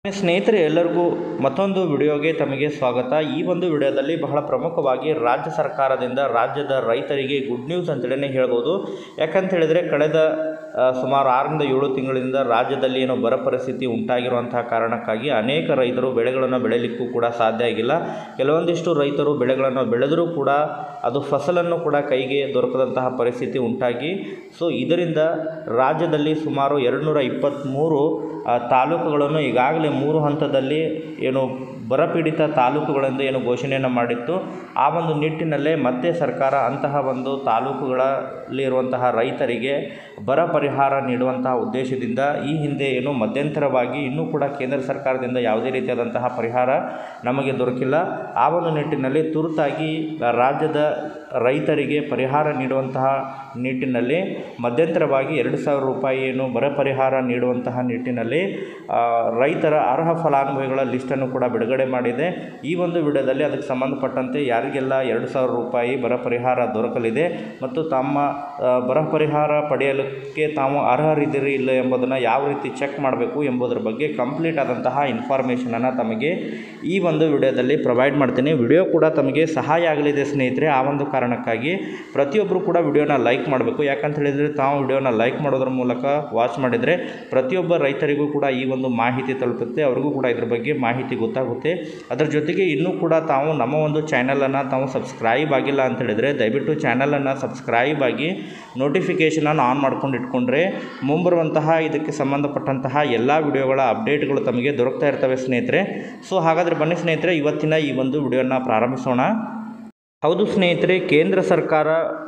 ಸ್ನೇಹಿತರೆ ಎಲ್ಲರಿಗೂ ಮತ್ತೊಂದು ವಿಡಿಯೋಗೆ ತಮಗೆ ಸ್ವಾಗತ ಈ ಒಂದು ವಿಡಿಯೋದಲ್ಲಿ ಬಹಳ ಪ್ರಮುಖವಾಗಿ ರಾಜ್ಯ ಸರ್ಕಾರದಿಂದ ರಾಜ್ಯದ ರೈತರಿಗೆ ಗುಡ್ ನ್ಯೂಸ್ ಅಂತೇಳಿ ಹೇಳ್ಬೋದು ಯಾಕಂತ ಹೇಳಿದರೆ ಕಳೆದ ಆ, ಸುಮಾರು ಆರರಿಂದ ಏಳು ತಿಂಗಳಿಂದ ರಾಜ್ಯದಲ್ಲಿ ಏನೋ ಬರ ಪರಿಸ್ಥಿತಿ ಉಂಟಾಗಿರುವಂತಹ ಕಾರಣಕ್ಕಾಗಿ ಅನೇಕ ರೈತರು ಬೆಳೆಗಳನ್ನು ಬೆಳೆಯಲಿಕ್ಕೂ ಕೂಡ ಸಾಧ್ಯ ಆಗಿಲ್ಲ ಕೆಲವೊಂದಿಷ್ಟು ರೈತರು ಬೆಳೆಗಳನ್ನು ಬೆಳೆದರೂ ಕೂಡ ಅದು ಫಸಲನ್ನು ಕೂಡ ಕೈಗೆ ದೊರಕದಂತಹ ಪರಿಸ್ಥಿತಿ ಉಂಟಾಗಿ ಸೊ ಇದರಿಂದ ರಾಜ್ಯದಲ್ಲಿ ಸುಮಾರು ಎರಡುನೂರ ಇಪ್ಪತ್ತ್ಮೂರು ಆ, ತಾಲೂಕುಗಳನ್ನು ಈಗಾಗಲೇ ಮೂರು ಹಂತದಲ್ಲಿ ಏನು ಬರಪೀಡಿತ ತಾಲೂಕುಗಳೆಂದು ಏನು ಘೋಷಣೆಯನ್ನು ಮಾಡಿತ್ತು ಆ ಒಂದು ನಿಟ್ಟಿನಲ್ಲೇ ಮತ್ತೆ ಸರ್ಕಾರ ಅಂತಹ ಒಂದು ತಾಲೂಕುಗಳಲ್ಲಿರುವಂತಹ ರೈತರಿಗೆ ಬರ ಪರಿಹಾರ ನೀಡುವಂತಹ ಉದ್ದೇಶದಿಂದ ಈ ಹಿಂದೆ ಏನು ಮಧ್ಯಂತರವಾಗಿ ಇನ್ನೂ ಕೂಡ ಕೇಂದ್ರ ಸರ್ಕಾರದಿಂದ ಯಾವುದೇ ರೀತಿಯಾದಂತಹ ಪರಿಹಾರ ನಮಗೆ ದೊರಕಿಲ್ಲ ಆ ಒಂದು ನಿಟ್ಟಿನಲ್ಲಿ ತುರ್ತಾಗಿ ರಾಜ್ಯದ ರೈತರಿಗೆ ಪರಿಹಾರ ನೀಡುವಂತಹ ನಿಟ್ಟಿನಲ್ಲಿ ಮಧ್ಯಂತರವಾಗಿ ಎರಡು ಸಾವಿರ ರೂಪಾಯಿ ಏನು ಬರ ಪರಿಹಾರ ನೀಡುವಂತಹ ನಿಟ್ಟಿನಲ್ಲಿ ಆ, ರೈತರ ಅರ್ಹ ಫಲಾನುಭವಿಗಳ ಲಿಸ್ಟನ್ನು ಕೂಡ ಬಿಡುಗಡೆ ಮಾಡಿದೆ ಈ ಒಂದು ವಿಡಿಯೋದಲ್ಲಿ ಅದಕ್ಕೆ ಸಂಬಂಧಪಟ್ಟಂತೆ ಯಾರಿಗೆಲ್ಲ ಎರಡು ಸಾವಿರ ರೂಪಾಯಿ ಬರ ಪರಿಹಾರ ದೊರಕಲಿದೆ ಮತ್ತು ತಮ್ಮ ಆ, ಬರ ಪರಿಹಾರ ಪಡೆಯಲಿಕ್ಕೆ ತಾವು ಅರ್ಹರಿದ್ದೀರಿ ಇಲ್ಲ ಎಂಬುದನ್ನು ಯಾವ ರೀತಿ ಚೆಕ್ ಮಾಡಬೇಕು ಎಂಬುದರ ಬಗ್ಗೆ ಕಂಪ್ಲೀಟ್ ಆದಂತಹ ಇನ್ಫಾರ್ಮೇಷನನ್ನು ತಮಗೆ ಈ ಒಂದು ವಿಡಿಯೋದಲ್ಲಿ ಪ್ರೊವೈಡ್ ಮಾಡ್ತೀನಿ ವಿಡಿಯೋ ಕೂಡ ತಮಗೆ ಸಹಾಯ ಆಗಲಿದೆ ಸ್ನೇಹಿತರೆ ಆ ಒಂದು ಕಾರಣಕ್ಕಾಗಿ ಪ್ರತಿಯೊಬ್ಬರು ಕೂಡ ವಿಡಿಯೋನ ಲೈಕ್ ಮಾಡಬೇಕು ಯಾಕಂತ ಹೇಳಿದರೆ ತಾವು ವಿಡಿಯೋನ ಲೈಕ್ ಮಾಡೋದ್ರ ಮೂಲಕ ವಾಚ್ ಮಾಡಿದರೆ ಪ್ರತಿಯೊಬ್ಬ ರೈತರಿಗೂ ಕೂಡ ಈ ಒಂದು ಮಾಹಿತಿ ತಲುಪುತ್ತೆ ಅವ್ರಿಗೂ ಕೂಡ ಇದ್ರ ಬಗ್ಗೆ ಮಾಹಿತಿ ಗೊತ್ತಾಗುತ್ತೆ ಅದರ ಜೊತೆಗೆ ಇನ್ನೂ ಕೂಡ ತಾವು ನಮ್ಮ ಒಂದು ಚಾನಲನ್ನು ತಾವು ಸಬ್ಸ್ಕ್ರೈಬ್ ಆಗಿಲ್ಲ ಅಂತ ಹೇಳಿದರೆ ದಯವಿಟ್ಟು ಚಾನಲನ್ನು ಸಬ್ಸ್ಕ್ರೈಬ್ ಆಗಿ ನೋಟಿಫಿಕೇಷನನ್ನು ಆನ್ ಮಾಡ್ಕೊಂಡು ಇಟ್ಕೊಂಡ್ರೆ ಮುಂಬರುವಂತಹ ಇದಕ್ಕೆ ಸಂಬಂಧಪಟ್ಟಂತಹ ಎಲ್ಲ ವಿಡಿಯೋಗಳ ಅಪ್ಡೇಟ್ಗಳು ತಮಗೆ ದೊರಕ್ತಾ ಇರ್ತವೆ ಸ್ನೇಹಿತರೆ ಸೊ ಹಾಗಾದರೆ ಬನ್ನಿ ಸ್ನೇಹಿತರೆ ಇವತ್ತಿನ ಈ ಒಂದು ವಿಡಿಯೋನ ಪ್ರಾರಂಭಿಸೋಣ ಹೌದು ಸ್ನೇಹಿತರೆ ಕೇಂದ್ರ ಸರ್ಕಾರ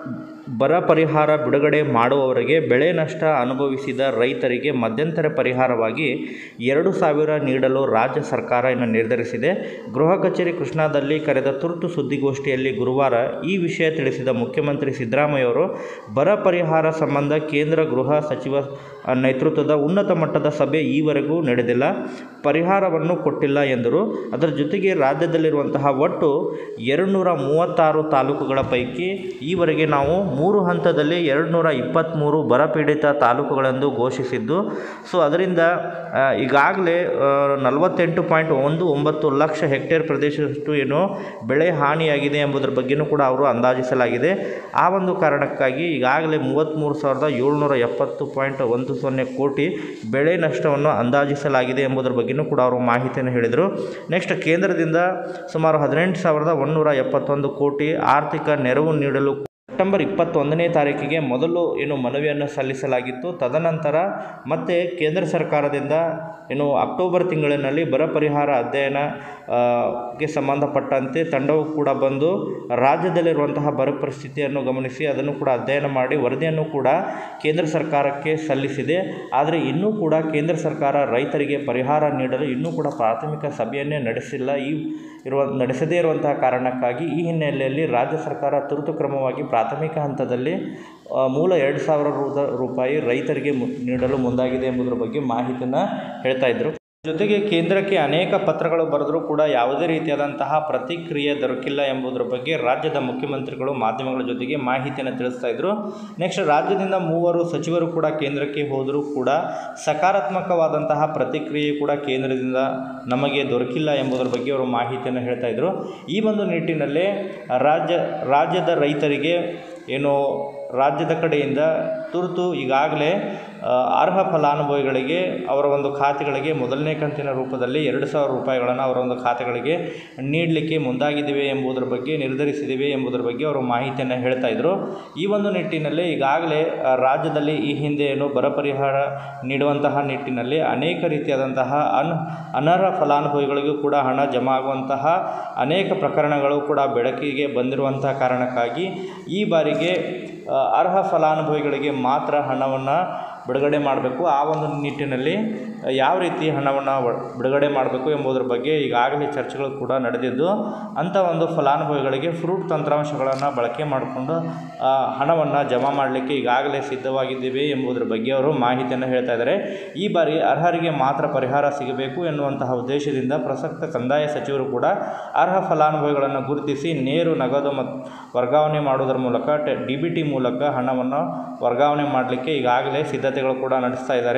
ಬರ ಪರಿಹಾರ ಬಿಡುಗಡೆ ಮಾಡುವವರೆಗೆ ಬೆಳೆ ನಷ್ಟ ಅನುಭವಿಸಿದ ರೈತರಿಗೆ ಮಧ್ಯಂತರ ಪರಿಹಾರವಾಗಿ ಎರಡು ಸಾವಿರ ನೀಡಲು ರಾಜ್ಯ ಸರ್ಕಾರ ಇನ್ನು ನಿರ್ಧರಿಸಿದೆ ಗೃಹ ಕಚೇರಿ ಕೃಷ್ಣಾದಲ್ಲಿ ಕರೆದ ತುರ್ತು ಸುದ್ದಿಗೋಷ್ಠಿಯಲ್ಲಿ ಗುರುವಾರ ಈ ವಿಷಯ ತಿಳಿಸಿದ ಮುಖ್ಯಮಂತ್ರಿ ಸಿದ್ದರಾಮಯ್ಯವರು ಬರ ಪರಿಹಾರ ಸಂಬಂಧ ಕೇಂದ್ರ ಗೃಹ ಸಚಿವ ನೇತೃತ್ವದ ಉನ್ನತ ಮಟ್ಟದ ಸಭೆ ಈವರೆಗೂ ನಡೆದಿಲ್ಲ ಪರಿಹಾರವನ್ನು ಕೊಟ್ಟಿಲ್ಲ ಎಂದರು ಅದರ ಜೊತೆಗೆ ರಾಜ್ಯದಲ್ಲಿರುವಂತಹ ಒಟ್ಟು ಎರಡುನೂರ ಮೂವತ್ತಾರು ತಾಲೂಕುಗಳ ಪೈಕಿ ಈವರೆಗೆ ನಾವು ಮೂರು ಹಂತದಲ್ಲಿ ಎರಡುನೂರ ಇಪ್ಪತ್ತ್ಮೂರು ಬರಪೀಡಿತ ತಾಲೂಕುಗಳೆಂದು ಘೋಷಿಸಿದ್ದು ಸೊ ಅದರಿಂದ ಆ, ಈಗಾಗಲೇ ನಲವತ್ತೆಂಟು ಪಾಯಿಂಟ್ ಒಂದು ಒಂಬತ್ತು ಲಕ್ಷ ಹೆಕ್ಟೇರ್ ಪ್ರದೇಶದಷ್ಟು ಏನು ಬೆಳೆ ಹಾನಿಯಾಗಿದೆ ಎಂಬುದರ ಬಗ್ಗೆಯೂ ಕೂಡ ಅವರು ಅಂದಾಜಿಸಲಾಗಿದೆ ಆ ಒಂದು ಕಾರಣಕ್ಕಾಗಿ ಈಗಾಗಲೇ ಮೂವತ್ತ್ಮೂರು ಸಾವಿರದ ಏಳ್ನೂರ ಎಪ್ಪತ್ತು ಪಾಯಿಂಟ್ ಒಂದು ಸೊನ್ನೆ ಕೋಟಿ ಬೆಳೆ ನಷ್ಟವನ್ನು ಅಂದಾಜಿಸಲಾಗಿದೆ ಎಂಬುದರ ಬಗ್ಗೆಯೂ ಕೂಡ ಅವರು ಮಾಹಿತಿಯನ್ನು ಹೇಳಿದರು ನೆಕ್ಸ್ಟ್ ಕೇಂದ್ರದಿಂದ ಸುಮಾರು ಹದಿನೆಂಟು ಸಾವಿರದ ಒಂದುನೂರ ಎಪ್ಪತ್ತೊಂದು ಕೋಟಿ ಆರ್ಥಿಕ ನೆರವು ನೀಡಲು ಸೆಪ್ಟೆಂಬರ್ ಇಪ್ಪತ್ತೊಂದನೇ ತಾರೀಕಿಗೆ ಮೊದಲು ಏನು ಮನವಿಯನ್ನು ಸಲ್ಲಿಸಲಾಗಿತ್ತು ತದನಂತರ ಮತ್ತೆ ಕೇಂದ್ರ ಸರ್ಕಾರದಿಂದ ಏನು ಅಕ್ಟೋಬರ್ ತಿಂಗಳಿನಲ್ಲಿ ಬರ ಪರಿಹಾರ ಅಧ್ಯಯನ ಆ, ಗೆ ಸಂಬಂಧಪಟ್ಟಂತೆ ತಂಡವು ಕೂಡ ಬಂದು ರಾಜ್ಯದಲ್ಲಿರುವಂತಹ ಬರ ಪರಿಸ್ಥಿತಿಯನ್ನು ಗಮನಿಸಿ ಅದನ್ನು ಕೂಡ ಅಧ್ಯಯನ ಮಾಡಿ ವರದಿಯನ್ನು ಕೂಡ ಕೇಂದ್ರ ಸರ್ಕಾರಕ್ಕೆ ಸಲ್ಲಿಸಿದೆ ಆದರೆ ಇನ್ನೂ ಕೂಡ ಕೇಂದ್ರ ಸರ್ಕಾರ ರೈತರಿಗೆ ಪರಿಹಾರ ನೀಡಲು ಇನ್ನೂ ಕೂಡ ಪ್ರಾಥಮಿಕ ಸಭೆಯನ್ನೇ ನಡೆಸಿಲ್ಲ ಈ ಇರುವ ನಡೆಸದೇ ಇರುವಂತಹ ಕಾರಣಕ್ಕಾಗಿ ಈ ಹಿನ್ನೆಲೆಯಲ್ಲಿ ರಾಜ್ಯ ಸರ್ಕಾರ ತುರ್ತು ಕ್ರಮವಾಗಿ ಪ್ರಾಥಮಿಕ ಹಂತದಲ್ಲಿ ಆ, ಮೂಲ ಎರಡು ಸಾವಿರ ರೂ- ರೂಪಾಯಿ ರೈತರಿಗೆ ಮು- ನೀಡಲು ಮುಂದಾಗಿದೆ ಎಂಬುದರ ಬಗ್ಗೆ ಮಾಹಿತಿಯನ್ನು ಹೇಳ್ತಾ ಇದ್ದರು ಜೊತೆಗೆ ಕೇಂದ್ರಕ್ಕೆ ಅನೇಕ ಪತ್ರಗಳು ಬರೆದರೂ ಕೂಡ ಯಾವುದೇ ರೀತಿಯಾದಂತಹ ಪ್ರತಿಕ್ರಿಯೆ ದೊರಕಿಲ್ಲ ಎಂಬುದರ ಬಗ್ಗೆ ರಾಜ್ಯದ ಮುಖ್ಯಮಂತ್ರಿಗಳು ಮಾಧ್ಯಮಗಳ ಜೊತೆಗೆ ಮಾಹಿತಿಯನ್ನು ತಿಳಿಸ್ತಾ ಇದ್ದರು ನೆಕ್ಸ್ಟ್ ರಾಜ್ಯದಿಂದ ಮೂವರು ಸಚಿವರು ಕೂಡ ಕೇಂದ್ರಕ್ಕೆ ಹೋದರೂ ಕೂಡ ಸಕಾರಾತ್ಮಕವಾದಂತಹ ಪ್ರತಿಕ್ರಿಯೆ ಕೂಡ ಕೇಂದ್ರದಿಂದ ನಮಗೆ ದೊರಕಿಲ್ಲ ಎಂಬುದರ ಬಗ್ಗೆ ಅವರು ಮಾಹಿತಿಯನ್ನು ಹೇಳ್ತಾ ಇದ್ದರು ಈ ಒಂದು ನಿಟ್ಟಿನಲ್ಲೇ ರಾಜ್ಯ ರಾಜ್ಯದ ರೈತರಿಗೆ ಏನು ರಾಜ್ಯದ ಕಡೆಯಿಂದ ತುರ್ತು ಈಗಾಗಲೇ ಆ, ಅರ್ಹ ಫಲಾನುಭವಿಗಳಿಗೆ ಅವರ ಒಂದು ಖಾತೆಗಳಿಗೆ ಮೊದಲನೇ ಕಂತಿನ ರೂಪದಲ್ಲಿ ಎರಡು ಸಾವಿರ ರೂಪಾಯಿಗಳನ್ನು ಅವರ ಒಂದು ಖಾತೆಗಳಿಗೆ ನೀಡಲಿಕ್ಕೆ ಮುಂದಾಗಿದ್ದೇವೆ ಎಂಬುದರ ಬಗ್ಗೆ ನಿರ್ಧರಿಸಿದ್ದೇವೆ ಎಂಬುದರ ಬಗ್ಗೆ ಅವರು ಮಾಹಿತಿಯನ್ನು ಹೇಳ್ತಾ ಇದ್ದರು ಈ ಒಂದು ನಿಟ್ಟಿನಲ್ಲಿ ಈಗಾಗಲೇ ಆ, ರಾಜ್ಯದಲ್ಲಿ ಈ ಹಿಂದೆ ಏನು ಬರ ಪರಿಹಾರ ನೀಡುವಂತಹ ನಿಟ್ಟಿನಲ್ಲಿ ಅನೇಕ ರೀತಿಯಾದಂತಹ ಅನ್ ಅನರ್ಹ ಫಲಾನುಭವಿಗಳಿಗೂ ಕೂಡ ಹಣ ಜಮಾ ಆಗುವಂತಹ ಅನೇಕ ಪ್ರಕರಣಗಳು ಕೂಡ ಬೆಳಕಿಗೆ ಬಂದಿರುವಂತಹ ಕಾರಣಕ್ಕಾಗಿ ಈ ಬಾರಿಗೆ ಆ, ಅರ್ಹ ಫಲಾನುಭವಿಗಳಿಗೆ ಮಾತ್ರ ಹಣವನ್ನು ಬಿಡುಗಡೆ ಮಾಡಬೇಕು ಆ ಒಂದು ನಿಟ್ಟಿನಲ್ಲಿ ಯಾವ ರೀತಿ ಹಣವನ್ನು ಬಿಡುಗಡೆ ಮಾಡಬೇಕು ಎಂಬುದರ ಬಗ್ಗೆ ಈಗಾಗಲೇ ಚರ್ಚೆಗಳು ಕೂಡ ನಡೆದಿದ್ದು ಅಂಥ ಒಂದು ಫಲಾನುಭವಿಗಳಿಗೆ ಫ್ರೂಟ್ ತಂತ್ರಾಂಶಗಳನ್ನು ಬಳಕೆ ಮಾಡಿಕೊಂಡು ಹಣವನ್ನು ಜಮಾ ಮಾಡಲಿಕ್ಕೆ ಈಗಾಗಲೇ ಸಿದ್ಧವಾಗಿದ್ದೀವಿ ಎಂಬುದರ ಬಗ್ಗೆ ಅವರು ಮಾಹಿತಿಯನ್ನು ಹೇಳ್ತಾ ಇದ್ದಾರೆ ಈ ಬಾರಿ ಅರ್ಹರಿಗೆ ಮಾತ್ರ ಪರಿಹಾರ ಸಿಗಬೇಕು ಎನ್ನುವಂತಹ ಉದ್ದೇಶದಿಂದ ಪ್ರಸಕ್ತ ಕಂದಾಯ ಸಚಿವರು ಕೂಡ ಅರ್ಹ ಫಲಾನುಭವಿಗಳನ್ನು ಗುರುತಿಸಿ ನೇರು ನಗದು ಮತ್ತು ವರ್ಗಾವಣೆ ಮಾಡುವುದರ ಮೂಲಕ ಡಿ ಬಿ ಟಿ ಮೂಲಕ ಹಣವನ್ನು ವರ್ಗಾವಣೆ ಮಾಡಲಿಕ್ಕೆ ಈಗಾಗಲೇ ಸಿದ್ಧತೆಗಳು ಕೂಡ ನಡೆಸ್ತಾ ಇದ್ದಾರೆ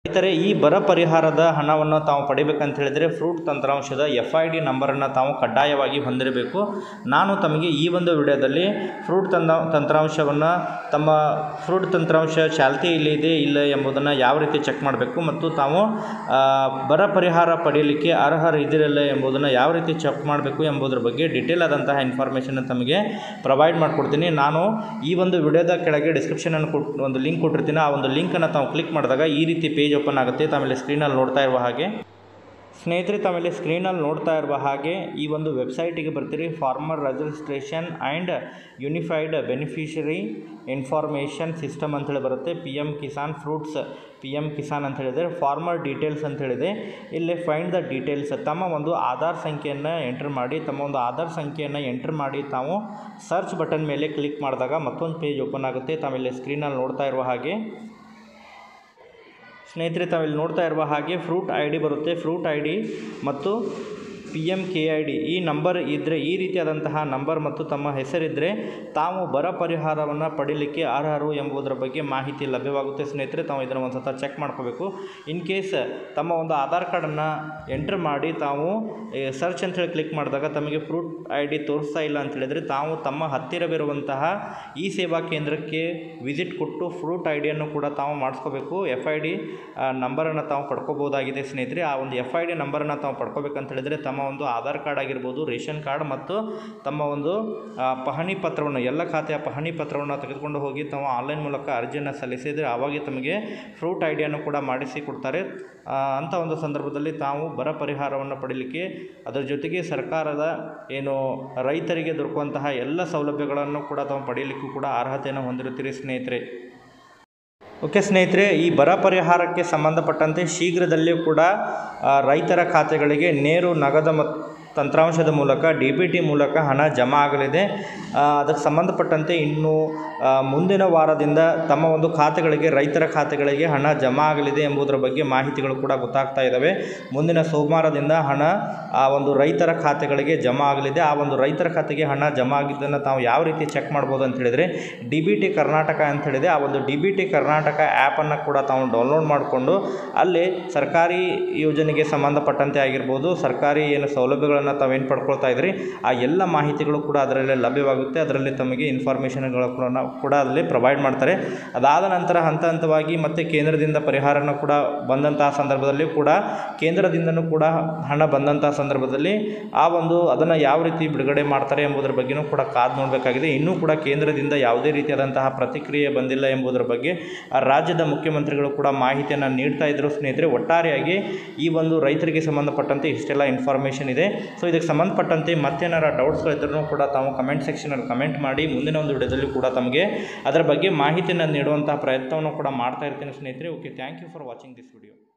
ರೈತರೇ ಈ ಬರ ಪರಿಹಾರದ ಹಣವನ್ನು ತಾವು ಪಡಿಬೇಕಂತ ಹೇಳಿದರೆ ಫ್ರೂಟ್ ತಂತ್ರಾಂಶದ ಎಫ್ ಐ ಡಿ ನಂಬರನ್ನು ತಾವು ಕಡ್ಡಾಯವಾಗಿ ಹೊಂದಿರಬೇಕು ನಾನು ತಮಗೆ ಈ ಒಂದು ವಿಡಿಯೋದಲ್ಲಿ ಫ್ರೂಟ್ ತಂದ ತಂತ್ರಾಂಶವನ್ನು ತಮ್ಮ ಫ್ರೂಟ್ ತಂತ್ರಾಂಶ ಚಾಲ್ತಿಯಲ್ಲಿ ಇದೆ ಇಲ್ಲ ಎಂಬುದನ್ನು ಯಾವ ರೀತಿ ಚೆಕ್ ಮಾಡಬೇಕು ಮತ್ತು ತಾವು ಆ, ಬರ ಪರಿಹಾರ ಪಡೆಯಲಿಕ್ಕೆ ಅರ್ಹರಿದ್ದಿರಲ್ಲ ಎಂಬುದನ್ನು ಯಾವ ರೀತಿ ಚೆಕ್ ಮಾಡಬೇಕು ಎಂಬುದರ ಬಗ್ಗೆ ಡಿಟೇಲ್ ಆದಂತಹ ಇನ್ಫಾರ್ಮೇಷನ್ ತಮಗೆ ಪ್ರೊವೈಡ್ ಮಾಡಿಕೊಡ್ತೀನಿ ನಾನು ಈ ಒಂದು ವಿಡಿಯೋದ ಕೆಳಗೆ ಡಿಸ್ಕ್ರಿಪ್ಷನನ್ನು ಕೊಟ್ಟು ಒಂದು ಲಿಂಕ್ ಕೊಟ್ಟಿರ್ತೀನಿ ಆ ಒಂದು ಲಿಂಕನ್ನು ತಾವು ಕ್ಲಿಕ್ ಮಾಡಿದಾಗ ಈ ರೀತಿ ಪೇಜ್ ಓಪನ್ ಆಗುತ್ತೆ ತಾಮೇಲೆ ಸ್ಕ್ರೀನಲ್ಲಿ ನೋಡ್ತಾ ಇರುವ ಹಾಗೆ ಸ್ನೇಹಿತರೆ ತಾಮೇಲೆ ಸ್ಕ್ರೀನಲ್ಲಿ ನೋಡ್ತಾ ಇರುವ ಹಾಗೆ ಈ ಒಂದು ವೆಬ್ಸೈಟಿಗೆ ಬರ್ತೀರಿ farmer registration and unified beneficiary information system ಅಂತೇಳಿ ಬರುತ್ತೆ P M Kisan fruits P M Kisan ಅಂತ ಹೇಳಿದರೆ ಫಾರ್ಮರ್ ಡೀಟೇಲ್ಸ್ ಅಂತ ಹೇಳಿದೆ ಇಲ್ಲಿ ಫೈಂಡ್ ದ ಡೀಟೇಲ್ಸ್ ತಮ್ಮ ಒಂದು ಆಧಾರ್ ಸಂಖ್ಯೆಯನ್ನು ಎಂಟ್ರ್ ಮಾಡಿ ತಮ್ಮ ಒಂದು ಆಧಾರ್ ಸಂಖ್ಯೆಯನ್ನು ಎಂಟ್ರ್ ಮಾಡಿ ತಾವು ಸರ್ಚ್ ಬಟನ್ ಮೇಲೆ ಕ್ಲಿಕ್ ಮಾಡಿದಾಗ ಮತ್ತೊಂದು ಪೇಜ್ ಓಪನ್ ಆಗುತ್ತೆ ತಾಮೇಲೆ ಸ್ಕ್ರೀನಲ್ಲಿ ನೋಡ್ತಾ ಇರುವ ಹಾಗೆ ಸ್ನೇಹಿತರೆ ತಾವಿಲ್ಲಿ ನೋಡ್ತಾ ಇರುವ ಹಾಗೆ ಫ್ರೂಟ್ ಐ ಡಿ ಬರುತ್ತೆ ಫ್ರೂಟ್ ಐ ಡಿ ಮತ್ತು P M K I D ಈ ನಂಬರ್ ಇದ್ದರೆ ಈ ರೀತಿಯಾದಂತಹ ನಂಬರ್ ಮತ್ತು ತಮ್ಮ ಹೆಸರಿದ್ದರೆ ತಾವು ಬರ ಪರಿಹಾರವನ್ನು ಪಡೀಲಿಕ್ಕೆ ಅರ್ಹರು ಎಂಬುದರ ಬಗ್ಗೆ ಮಾಹಿತಿ ಲಭ್ಯವಾಗುತ್ತೆ ಸ್ನೇಹಿತರೆ ತಾವು ಇದನ್ನು ಒಂದು ಸತ ಚೆಕ್ ಮಾಡ್ಕೋಬೇಕು ಇನ್ ಕೇಸ್ ತಮ್ಮ ಒಂದು ಆಧಾರ್ ಕಾರ್ಡನ್ನು ಎಂಟ್ರ್ ಮಾಡಿ ತಾವು ಸರ್ಚ್ ಅಂತೇಳಿ ಕ್ಲಿಕ್ ಮಾಡಿದಾಗ ತಮಗೆ ಫ್ರೂಟ್ ಐ ಡಿ ತೋರಿಸ್ತಾ ಇಲ್ಲ ಅಂತ ಹೇಳಿದರೆ ತಾವು ತಮ್ಮ ಹತ್ತಿರವಿರುವಂತಹ ಈ ಸೇವಾ ಕೇಂದ್ರಕ್ಕೆ ವಿಸಿಟ್ ಕೊಟ್ಟು ಫ್ರೂಟ್ ಐ ಡಿಯನ್ನು ಕೂಡ ತಾವು ಮಾಡಿಸ್ಕೋಬೇಕು ಎಫ್ ಐ ಡಿ ನಂಬರನ್ನು ತಾವು ಪಡ್ಕೋಬೋದಾಗಿದೆ ಸ್ನೇಹಿತರೆ ಆ ಒಂದು ಎಫ್ ಐ ಡಿ ನಂಬರನ್ನು ತಾವು ಪಡ್ಕೋಬೇಕಂತ ಹೇಳಿದರೆ ತಮ್ಮ ಒಂದು ಆಧಾರ್ ಕಾರ್ಡ್ ಆಗಿರ್ಬೋದು ರೇಷನ್ ಕಾರ್ಡ್ ಮತ್ತು ತಮ್ಮ ಒಂದು ಆ, ಪಹಣಿ ಪತ್ರವನ್ನು ಎಲ್ಲ ಖಾತೆಯ ಪಹಣಿ ಪತ್ರವನ್ನು ತೆಗೆದುಕೊಂಡು ಹೋಗಿ ತಾವು ಆನ್ಲೈನ್ ಮೂಲಕ ಅರ್ಜಿಯನ್ನು ಸಲ್ಲಿಸಿದರೆ ಆವಾಗ ತಮಗೆ ಫ್ರೂಟ್ ಐ ಡಿಯನ್ನು ಕೂಡ ಮಾಡಿಸಿ ಕೊಡ್ತಾರೆ ಆ, ಅಂಥ ಒಂದು ಸಂದರ್ಭದಲ್ಲಿ ತಾವು ಬರ ಪರಿಹಾರವನ್ನು ಪಡೀಲಿಕ್ಕೆ ಅದರ ಜೊತೆಗೆ ಸರ್ಕಾರದ ಏನು ರೈತರಿಗೆ ದೊರಕುವಂತಹ ಎಲ್ಲ ಸೌಲಭ್ಯಗಳನ್ನು ಕೂಡ ತಾವು ಪಡೆಯಲಿಕ್ಕೂ ಕೂಡ ಅರ್ಹತೆಯನ್ನು ಹೊಂದಿರುತ್ತೀರಿ ಸ್ನೇಹಿತರೆ ಓಕೆ ಸ್ನೇಹಿತರೆ ಈ ಬರ ಪರಿಹಾರಕ್ಕೆ ಸಂಬಂಧಪಟ್ಟಂತೆ ಶೀಘ್ರದಲ್ಲಿಯೂ ಕೂಡ ಆ, ರೈತರ ಖಾತೆಗಳಿಗೆ ನೇರು ನಗದು ಮತ್ತು ತಂತ್ರಾಂಶದ ಮೂಲಕ ಡಿ ಬಿ ಟಿ ಮೂಲಕ ಹಣ ಜಮಾ ಆಗಲಿದೆ ಆ, ಅದಕ್ಕೆ ಸಂಬಂಧಪಟ್ಟಂತೆ ಇನ್ನು ಆ, ಮುಂದಿನ ವಾರದಿಂದ ತಮ್ಮ ಒಂದು ಖಾತೆಗಳಿಗೆ ರೈತರ ಖಾತೆಗಳಿಗೆ ಹಣ ಜಮಾ ಆಗಲಿದೆ ಎಂಬುದರ ಬಗ್ಗೆ ಮಾಹಿತಿಗಳು ಕೂಡ ಗೊತ್ತಾಗ್ತಾ ಇದ್ದಾವೆ ಮುಂದಿನ ಸೋಮವಾರದಿಂದ ಹಣ ಆ ಒಂದು ರೈತರ ಖಾತೆಗಳಿಗೆ ಜಮಾ ಆಗಲಿದೆ ಆ ಒಂದು ರೈತರ ಖಾತೆಗೆ ಹಣ ಜಮಾ ಆಗಿದ್ದನ್ನು ತಾವು ಯಾವ ರೀತಿ ಚೆಕ್ ಮಾಡ್ಬೋದು ಅಂತ ಹೇಳಿದರೆ ಡಿ ಬಿ ಟಿ ಕರ್ನಾಟಕ ಅಂತ ಹೇಳಿದೆ ಆ ಒಂದು ಡಿ ಬಿ ಟಿ ಕರ್ನಾಟಕ ಆ್ಯಪನ್ನು ಕೂಡ ತಾವು ಡೌನ್ಲೋಡ್ ಮಾಡಿಕೊಂಡು ಅಲ್ಲಿ ಸರ್ಕಾರಿ ಯೋಜನೆಗೆ ಸಂಬಂಧಪಟ್ಟಂತೆ ಆಗಿರ್ಬೋದು ಸರ್ಕಾರಿ ಏನು ಸೌಲಭ್ಯಗಳನ್ನು ತಾವೇನು ಪಡ್ಕೊಳ್ತಾ ಇದ್ರಿ ಆ ಎಲ್ಲ ಮಾಹಿತಿಗಳು ಕೂಡ ಅದರಲ್ಲಿ ಲಭ್ಯವಾಗುತ್ತೆ ಅದರಲ್ಲಿ ತಮಗೆ ಇನ್ಫಾರ್ಮೇಷನ್ಗಳು ಕೂಡ ಕೂಡ ಅದರಲ್ಲಿ ಪ್ರೊವೈಡ್ ಮಾಡ್ತಾರೆ ಅದಾದ ನಂತರ ಹಂತ ಹಂತವಾಗಿ ಮತ್ತೆ ಕೇಂದ್ರದಿಂದ ಪರಿಹಾರನ ಕೂಡ ಬಂದಂತಹ ಸಂದರ್ಭದಲ್ಲಿ ಕೂಡ ಕೇಂದ್ರದಿಂದನೂ ಕೂಡ ಹಣ ಬಂದಂತಹ ಸಂದರ್ಭದಲ್ಲಿ ಆ ಒಂದು ಅದನ್ನು ಯಾವ ರೀತಿ ಬಿಡುಗಡೆ ಮಾಡ್ತಾರೆ ಎಂಬುದರ ಬಗ್ಗೆನೂ ಕೂಡ ಕಾದು ನೋಡಬೇಕಾಗಿದೆ ಇನ್ನೂ ಕೂಡ ಕೇಂದ್ರದಿಂದ ಯಾವುದೇ ರೀತಿಯಾದಂತಹ ಪ್ರತಿಕ್ರಿಯೆ ಬಂದಿಲ್ಲ ಎಂಬುದರ ಬಗ್ಗೆ ಆ ರಾಜ್ಯದ ಮುಖ್ಯಮಂತ್ರಿಗಳು ಕೂಡ ಮಾಹಿತಿಯನ್ನು ನೀಡ್ತಾ ಇದ್ದರು ಸ್ನೇಹಿತರೆ ಒಟ್ಟಾರೆಯಾಗಿ ಈ ಒಂದು ರೈತರಿಗೆ ಸಂಬಂಧಪಟ್ಟಂತೆ ಇಷ್ಟೆಲ್ಲ ಇನ್ಫಾರ್ಮೇಷನ್ ಇದೆ ಸೊ ಇದಕ್ಕೆ ಸಂಬಂಧಪಟ್ಟಂತೆ ಮತ್ತೇನಾರ ಡೌಟ್ಸ್ಗಳಿದ್ರೂ ಕೂಡ ತಾವು ಕಮೆಂಟ್ ಸೆಕ್ಷನಲ್ಲಿ ಕಮೆಂಟ್ ಮಾಡಿ ಮುಂದಿನ ಒಂದು ವಿಡಿಯೋದಲ್ಲಿ ಕೂಡ ತಮಗೆ ಅದರ ಬಗ್ಗೆ ಮಾಹಿತಿಯನ್ನು ನೀಡುವಂತಹ ಪ್ರಯತ್ನವನ್ನು ಕೂಡ ಮಾಡ್ತಾ ಇರ್ತೀನಿ ಸ್ನೇಹಿತರೆ okay thank you for watching this video